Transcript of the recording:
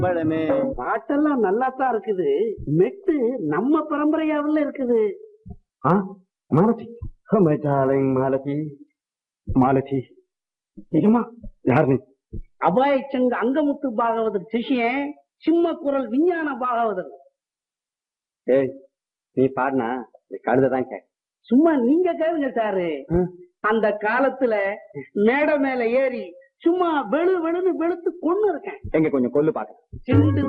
பழமே பாட்டெல்லாம் நல்லா தான் இருக்குது மெட்டு நம்ம பரம்பரையாவில் இருக்குது ஆ Malathi Oh my darling Malathi Malathi நிஜமா யார் நீ அபாய சங்க அங்கமுத்து பாகவதர் சிஷ்யன் சிம்ம குரல் விஞ்ஞான பாகவதர் ஏய் நீ பாடினா கழுதை தான் கேட்க சும்மா நீங்க கேளுங்க சாரு ம். அந்த காலத்துல மேடை மேல ஏறி சும்மா வெளு வெளுன்னு வெளுத்து கொண்டு இருக்கேன் எங்க கொஞ்சம் கொல்லு பாக்க சிண்டு